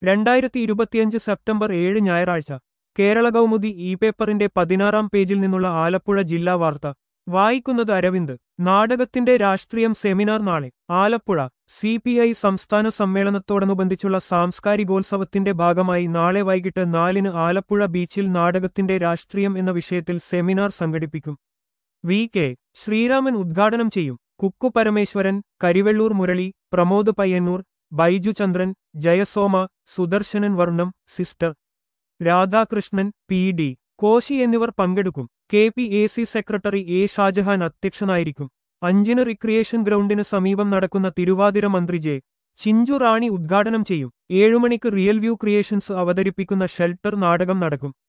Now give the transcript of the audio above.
രണ്ടായിരത്തി ഇരുപത്തിയഞ്ച് സെപ്റ്റംബർ ഏഴ് ഞായറാഴ്ച കേരള കൗമുദി ഇ പേപ്പറിന്റെ പതിനാറാം പേജിൽ നിന്നുള്ള ആലപ്പുഴ ജില്ലാ വാർത്ത വായിക്കുന്നത് അരവിന്ദ് നാടകത്തിന്റെ രാഷ്ട്രീയം സെമിനാർ നാളെ ആലപ്പുഴ സി പി ഐ സംസ്ഥാന സമ്മേളനത്തോടനുബന്ധിച്ചുള്ള സാംസ്കാരികോത്സവത്തിന്റെ ഭാഗമായി നാളെ വൈകിട്ട് നാലിന് ആലപ്പുഴ ബീച്ചിൽ നാടകത്തിന്റെ രാഷ്ട്രീയം എന്ന വിഷയത്തിൽ സെമിനാർ സംഘടിപ്പിക്കും വി കെ ശ്രീരാമൻ ഉദ്ഘാടനം ചെയ്യും കുക്കു പരമേശ്വരൻ കരിവെള്ളൂർ മുരളി പ്രമോദ് പയ്യന്നൂർ ബൈജു ചന്ദ്രൻ ജയസോമ സുദർശനൻ വർണ്ണം sister Radhakrishnan P D Koshy എന്നിവർ പങ്കെടുക്കും K P A C secretary A Shajahan അധ്യക്ഷനായിരിക്കും അഞ്ചിന് റിക്രിയേഷൻ ഗ്രൗണ്ടിന് സമീപം നടക്കുന്ന തിരുവാതിര മന്ത്രി ജെ ചിഞ്ചു റാണി ഉദ്ഘാടനം ചെയ്യും ഏഴുമണിക്ക് റിയൽ വ്യൂ ക്രിയേഷൻസ് അവതരിപ്പിക്കുന്ന ഷെൽട്ടർ നാടകം നടക്കും